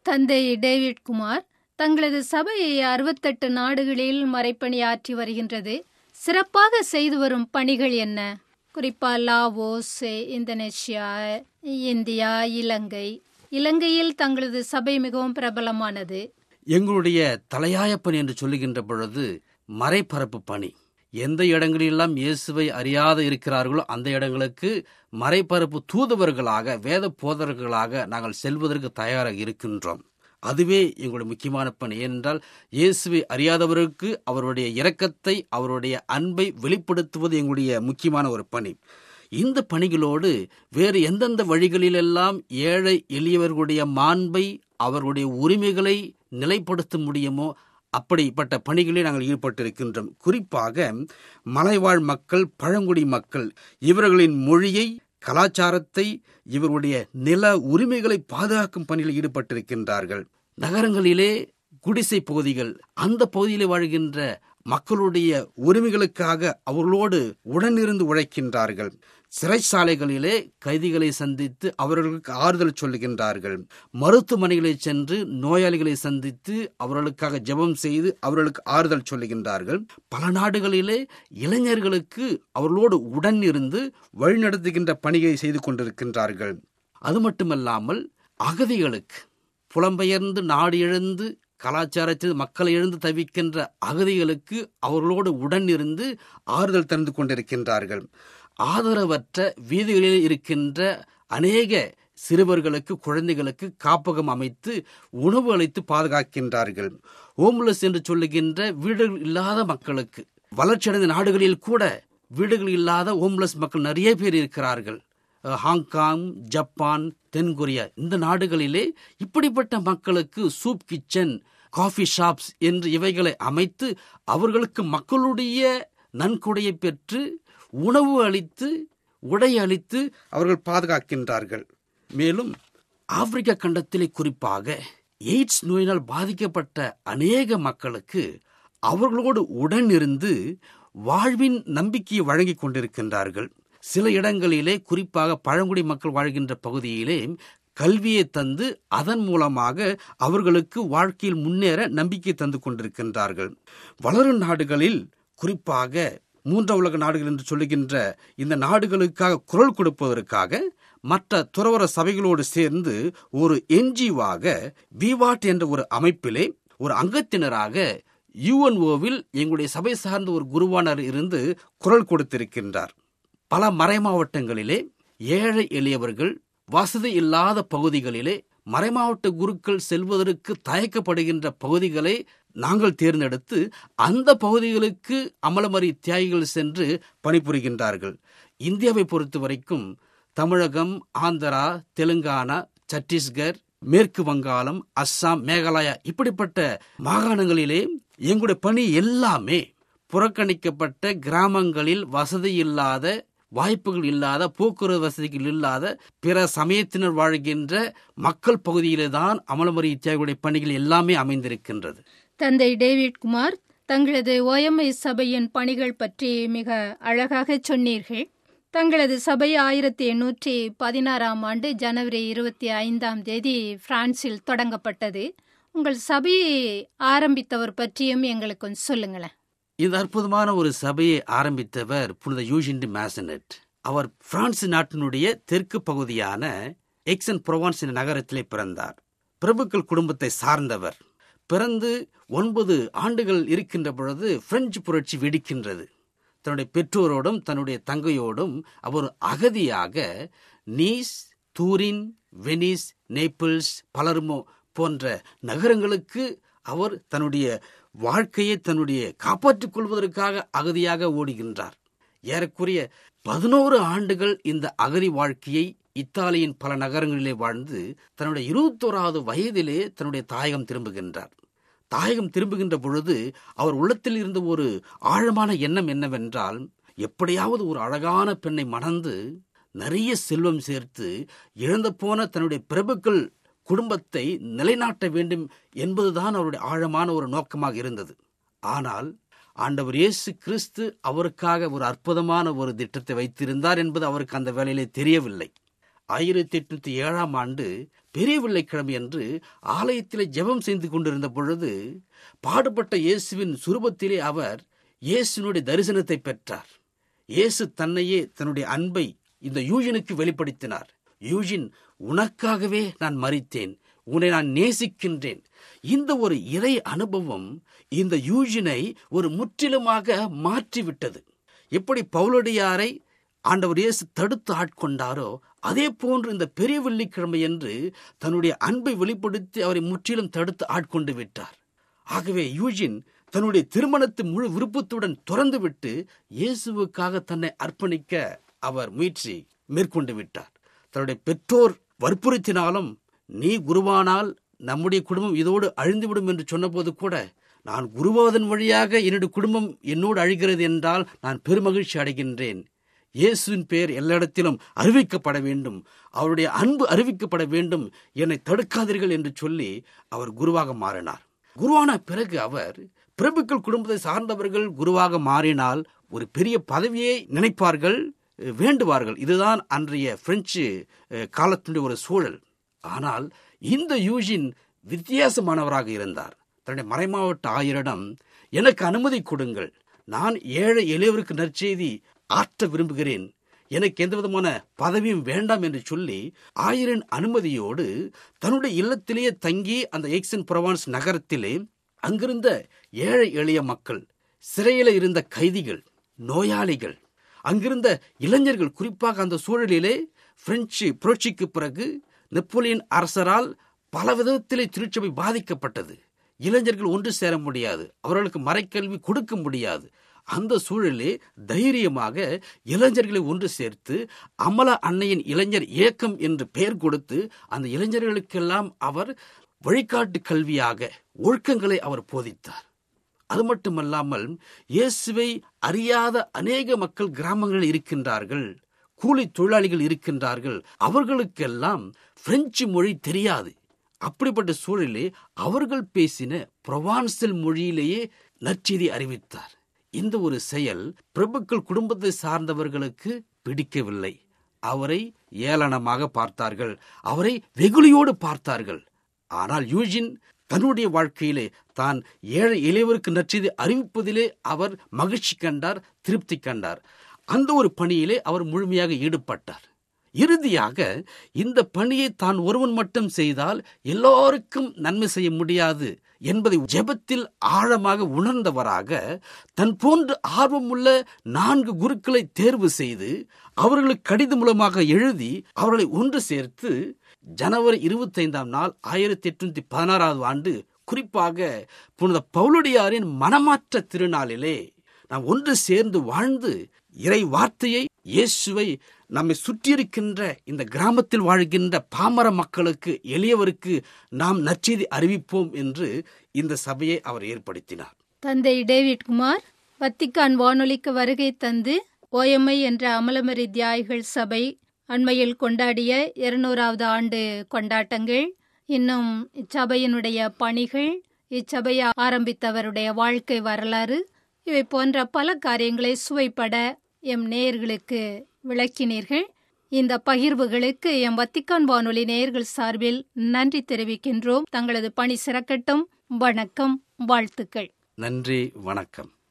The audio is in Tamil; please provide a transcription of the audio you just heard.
தந்தை டேவிட் குமார் தங்களது சபை அறுபத்தெட்டு நாடுகளில் மறைப்பணியாற்றி வருகின்றது சிறப்பாக செய்து வரும் பணிகள் என்ன குறிப்பா லாவோஸ் இந்தோனேஷியா இந்தியா இலங்கை இலங்கையில் தங்களது சபை மிகவும் பிரபலமானது எங்களுடைய தலையாய பணி என்று சொல்லுகின்ற பொழுது மறைபரப்பு பணி எந்த இடங்களிலெல்லாம் இயேசுவை அறியாத இருக்கிறார்களோ அந்த இடங்களுக்கு மறைபரப்பு தூதுவர்களாக வேத போதர்களாக நாங்கள் செல்வதற்கு தயாராக இருக்கின்றோம் அதுவே எங்களுடைய முக்கியமான பணி ஏனென்றால் இயேசுவை அறியாதவருக்கு அவருடைய இரக்கத்தை அவருடைய அன்பை வெளிப்படுத்துவது எங்களுடைய முக்கியமான ஒரு பணி இந்த பணிகளோடு வேறு எந்தெந்த வழிகளிலெல்லாம் ஏழை எளியவர்களுடைய மாண்பை அவர்களுடைய உரிமைகளை நிலைப்படுத்த முடியுமோ அப்படிப்பட்ட பணிகளில் நாங்கள் ஈடுபட்டிருக்கின்றோம் குறிப்பாக மலைவாழ் மக்கள் பழங்குடி மக்கள் இவர்களின் மொழியை கலாச்சாரத்தை இவருடைய நில உரிமைகளை பாதுகாக்கும் பணியில் ஈடுபட்டிருக்கின்றார்கள் நகரங்களிலே குடிசை பகுதிகள் அந்த பகுதியில் வாழ்கின்ற மக்களுடைய உரிமைகளுக்காக அவர்களோடு உடனிருந்து உழைக்கின்றார்கள் சிறைச்சாலைகளிலே கைதிகளை சந்தித்து அவர்களுக்கு ஆறுதல் சொல்லுகின்றார்கள் மருத்துவமனைகளை சென்று நோயாளிகளை சந்தித்து அவர்களுக்காக ஜெபம் செய்து அவர்களுக்கு ஆறுதல் சொல்லுகின்றார்கள் பல நாடுகளிலே இளைஞர்களுக்கு அவர்களோடு உடன் இருந்து வழிநடத்துகின்ற பணியை செய்து கொண்டிருக்கின்றார்கள் அது மட்டுமல்லாமல் அகதிகளுக்கு புலம்பெயர்ந்து நாடு இழந்து கலாச்சாரத்தில் மக்களை எழுந்து தவிக்கின்ற அகதிகளுக்கு அவர்களோடு உடன் இருந்து ஆறுதல் தந்து கொண்டிருக்கின்றார்கள் ஆதரவற்ற வீதிகளில் இருக்கின்ற அநேக சிறுவர்களுக்கு குழந்தைகளுக்கு காப்பகம் அமைத்து உணவு அளித்து பாதுகாக்கின்றார்கள் ஹோம்லெஸ் என்று சொல்லுகின்ற வீடுகள் இல்லாத மக்களுக்கு வளர்ச்சியடைந்த நாடுகளில் கூட வீடுகள் இல்லாத ஹோம்லெஸ் மக்கள் நிறைய பேர் இருக்கிறார்கள் ஹாங்காங் ஜப்பான் தென்கொரியா இந்த நாடுகளிலே இப்படிப்பட்ட மக்களுக்கு சூப் கிச்சன் காஃபி ஷாப்ஸ் என்று இவைகளை அமைத்து அவர்களுக்கு மக்களுடைய நன்கொடையை பெற்று உணவு அளித்து உடை அளித்து அவர்கள் பாதுகாக்கின்றார்கள் மேலும் ஆப்பிரிக்க கண்டத்திலே குறிப்பாக எய்ட்ஸ் நோயினால் பாதிக்கப்பட்ட அநேக மக்களுக்கு அவர்களோடு உடன் இருந்து வாழ்வின் நம்பிக்கையை வழங்கிக் கொண்டிருக்கின்றார்கள் சில இடங்களிலே குறிப்பாக பழங்குடி மக்கள் வாழ்கின்ற பகுதியிலே கல்வியை தந்து அதன் மூலமாக அவர்களுக்கு வாழ்க்கையில் முன்னேற நம்பிக்கை தந்து கொண்டிருக்கின்றார்கள் வளரும் நாடுகளில் குறிப்பாக மூன்றாம் உலக நாடுகள் என்று சொல்லுகின்ற இந்த நாடுகளுக்காக குரல் கொடுப்பதற்காக மற்ற துறவர சபைகளோடு சேர்ந்து ஒரு என்ஜிஓவாக விவாட் என்ற ஒரு அமைப்பிலே ஒரு அங்கத்தினராக யுஎன்ஓவில் எங்களுடைய சபை சார்ந்த ஒரு குருவானர் இருந்து குரல் கொடுத்திருக்கின்றார் பல மறைமாவட்டங்களிலே ஏழை எளியவர்கள் வசதி இல்லாத பகுதிகளிலே மறைமாவட்ட குருக்கள் செல்வதற்கு தயக்கப்படுகின்ற பகுதிகளை நாங்கள் தேர்ந்தெடுத்து அந்த பகுதிகளுக்கு அமலமரி தியாகிகள் சென்று பணிபுரிகின்றார்கள் இந்தியாவை பொறுத்த வரைக்கும் தமிழகம் ஆந்திரா தெலுங்கானா சத்தீஸ்கர் மேற்கு வங்காளம் அஸ்ஸாம் மேகாலயா இப்படிப்பட்ட மாகாணங்களிலே எங்களுடைய பணி எல்லாமே புறக்கணிக்கப்பட்ட கிராமங்களில் வசதி இல்லாத வாய்ப்புகள் இல்லாத போக்குவரத்து வசதிகள் இல்லாத பிற சமயத்தினர் வாழ்கின்ற மக்கள் பகுதியிலே தான் அமலமரி தியாகிகளுடைய பணிகள் எல்லாமே அமைந்திருக்கின்றது தந்தை டேவிட் குமார் தங்களது ஓஎம்ஐ சபையின் பணிகள் பற்றி மிக அழகாக சொன்னீர்கள் தங்களது சபை ஆயிரத்தி எண்ணூற்றி பதினாறாம் ஆண்டு ஜனவரி இருபத்தி ஐந்தாம் தேதி பிரான்சில் தொடங்கப்பட்டது உங்கள் சபையை ஆரம்பித்தவர் பற்றியும் எங்களுக்கு கொஞ்சம் சொல்லுங்களேன் இந்த அற்புதமான ஒரு சபையை ஆரம்பித்தவர் புனித யூஜின் டி மேசனட் அவர் பிரான்ஸ் நாட்டினுடைய தெற்கு பகுதியான எக்ஸன் புரவான்ஸ் என்ற நகரத்திலே பிறந்தார் பிரபுக்கள் குடும்பத்தை சார்ந்தவர் பிறந்து ஒன்பது ஆண்டுகள் இருக்கின்ற பொழுது பிரெஞ்சு புரட்சி வெடிக்கின்றது தன்னுடைய பெற்றோரோடும் தன்னுடைய தங்கையோடும் அவர் அகதியாக Nice Turin Venice Naples Palermo போன்ற நகரங்களுக்கு அவர் தன்னுடைய வாழ்க்கையை தன்னுடைய காப்பாற்றிக் கொள்வதற்காக அகதியாக ஓடுகின்றார் ஏறக்குறைய பதினோரு ஆண்டுகள் இந்த அகதி வாழ்க்கையை இத்தாலியின் பல நகரங்களிலே வாழ்ந்து தன்னுடைய இருபத்தோராவது வயதிலே தன்னுடைய தாயகம் திரும்புகின்றார் தாயகம் திரும்புகின்ற பொழுது அவர் உள்ளத்தில் இருந்த ஒரு ஆழமான எண்ணம் என்னவென்றால் எப்படியாவது ஒரு அழகான பெண்ணை மணந்து நிறைய செல்வம் சேர்த்து இழந்து போன தன்னுடைய பிரபுக்கள் குடும்பத்தை நிலைநாட்ட வேண்டும் என்பதுதான் அவருடைய ஆழமான ஒரு நோக்கமாக இருந்தது ஆனால் ஆண்டவர் இயேசு கிறிஸ்து அவருக்காக ஒரு அற்புதமான ஒரு திட்டத்தை வைத்திருந்தார் என்பது அவருக்கு அந்த வேலையிலே தெரியவில்லை ஆயிரத்தி எட்நூத்தி ஏழாம் ஆண்டு பெரிய வெள்ளிக்கிழமை என்று ஆலயத்திலே ஜெபம் செய்து கொண்டிருந்த பொழுது பாடுபட்ட இயேசுவின் சுரூபத்திலே அவர் இயேசுனுடைய தரிசனத்தை பெற்றார் இயேசு தன்னையே தன்னுடைய அன்பை இந்த யூஜினுக்கு வெளிப்படுத்தினார் யூஜின் உனக்காகவே நான் மறித்தேன் உன்னை நான் நேசிக்கின்றேன் இந்த ஒரு இறை அனுபவம் இந்த யூஜினை ஒரு முற்றிலுமாக மாற்றிவிட்டது எப்படி பவுலடியாரை ஆண்டவர் இயேசு தடுத்து ஆட்கொண்டாரோ அதே போன்று இந்த பெரிய வெள்ளிக்கிழமை என்று தன்னுடைய அன்பை வெளிப்படுத்தி அவரை முற்றிலும் தடுத்து ஆட்கொண்டு விட்டார் ஆகவே யூஜின் தன்னுடைய திருமணத்தை முழு விருப்பத்துடன் துறந்துவிட்டு இயேசுவுக்காக தன்னை அர்ப்பணிக்க அவர் முயற்சி மேற்கொண்டு விட்டார் தன்னுடைய பெற்றோர் வற்புறுத்தினாலும் நீ குருவானால் நம்முடைய குடும்பம் இதோடு அழிந்துவிடும் என்று சொன்னபோது கூட நான் குருவாவதன் வழியாக என்னுடைய குடும்பம் என்னோடு அழிகிறது என்றால் நான் பெருமகிழ்ச்சி அடைகின்றேன் இயேசுவின் பெயர் எல்லா இடத்திலும் அறிவிக்கப்பட வேண்டும் அவருடைய அன்பு அறிவிக்கப்பட வேண்டும் என்னை தடுக்காதீர்கள் என்று சொல்லி அவர் குருவாக மாறினார் குருவான பிறகு அவர் பிரபுக்கள் குடும்பத்தை சார்ந்தவர்கள் குருவாக மாறினால் ஒரு பெரிய பதவியை நினைப்பார்கள் வேண்டுவார்கள் இதுதான் அன்றைய பிரெஞ்சு காலத்தினுடைய ஒரு சூழல் ஆனால் இந்த யூஜின் வித்தியாசமானவராக இருந்தார் தன்னுடைய மறைமாவட்ட ஆயரிடம் எனக்கு அனுமதி கொடுங்கள் நான் ஏழை எளியவருக்கு நற்செய்தி ஆற்ற விரும்புகிறேன் எனக்கு எந்த விதமான பதவியும் வேண்டாம் என்று சொல்லி ஆயரின் அனுமதியோடு தன்னுடைய இல்லத்திலேயே தங்கி அந்த எக்ஸன் புரவான்ஸ் நகரத்திலே அங்கிருந்த ஏழை எளிய மக்கள் சிறையில் இருந்த கைதிகள் நோயாளிகள் அங்கிருந்த இளைஞர்கள் குறிப்பாக அந்த சூழலிலே பிரெஞ்சு புரட்சிக்கு பிறகு நெப்போலியன் அரசரால் பல விதத்திலே திருச்சபை பாதிக்கப்பட்டது இளைஞர்கள் ஒன்று சேர முடியாது அவர்களுக்கு மறைக்கல்வி கொடுக்க முடியாது அந்த சூழலே தைரியமாக இளைஞர்களை ஒன்று சேர்த்து அமல அன்னையின் இளைஞர் இயக்கம் என்று பெயர் கொடுத்து அந்த இளைஞர்களுக்கெல்லாம் அவர் வழிகாட்டு கல்வியாக ஒழுக்கங்களை அவர் போதித்தார் அது மட்டுமல்லாமல் இயேசுவை அறியாத அநேக மக்கள் கிராமங்களில் இருக்கின்றார்கள் கூலி தொழிலாளிகள் இருக்கின்றார்கள் அவர்களுக்கெல்லாம் பிரெஞ்சு மொழி தெரியாது அப்படிப்பட்ட சூழலிலே அவர்கள் பேசின புரவான்சல் மொழியிலேயே நற்செய்தி அறிவித்தார் இந்த ஒரு செயல் பிரபுக்கள் குடும்பத்தை சார்ந்தவர்களுக்கு பிடிக்கவில்லை அவரை ஏளனமாக பார்த்தார்கள் அவரை வெகுளியோடு பார்த்தார்கள் ஆனால் யூஜின் தன்னுடைய வாழ்க்கையிலே தான் ஏழை எளியவருக்கு நற்செய்தி அறிவிப்பதிலே அவர் மகிழ்ச்சி கண்டார் திருப்தி கண்டார் அந்த ஒரு பணியிலே அவர் முழுமையாக ஈடுபட்டார் இறுதியாக இந்த பணியை தான் ஒருவன் மட்டும் செய்தால் எல்லோருக்கும் நன்மை செய்ய முடியாது என்பதை ஜெபத்தில் ஆழமாக உணர்ந்தவராக தன் போன்று ஆர்வமுள்ள நான்கு குருக்களை தேர்வு செய்து அவர்களுக்கு கடிதம் மூலமாக எழுதி அவர்களை ஒன்று சேர்த்து ஜனவரி இருபத்தி ஐந்தாம் நாள் ஆயிரத்தி எட்நூத்தி பதினாறாவது ஆண்டு குறிப்பாக புனித பவுலுடையாரின் மனமாற்ற திருநாளிலே நாம் ஒன்று சேர்ந்து வாழ்ந்து இறை வார்த்தையை இயேசுவை நம்மை சுற்றியிருக்கின்ற இந்த கிராமத்தில் வாழ்கின்ற பாமர மக்களுக்கு எளியவருக்கு நாம் நற்செய்தி அறிவிப்போம் என்று இந்த சபையை அவர் ஏற்படுத்தினார் தந்தை டேவிட் குமார் வத்திக்கான் வானொலிக்கு வருகை தந்து ஓஎம்ஐ என்ற அமலமரி தியாய்கள் சபை அண்மையில் கொண்டாடிய இருநூறாவது ஆண்டு கொண்டாட்டங்கள் இன்னும் இச்சபையினுடைய பணிகள் இச்சபையை ஆரம்பித்தவருடைய வாழ்க்கை வரலாறு இவை போன்ற பல காரியங்களை சுவைப்பட எம் நேயர்களுக்கு விளக்கினீர்கள் இந்த பகிர்வுகளுக்கு எம் வத்திக்கான் வானொலி நேயர்கள் சார்பில் நன்றி தெரிவிக்கின்றோம் தங்களது பணி சிறக்கட்டும் வணக்கம் வாழ்த்துக்கள் நன்றி வணக்கம்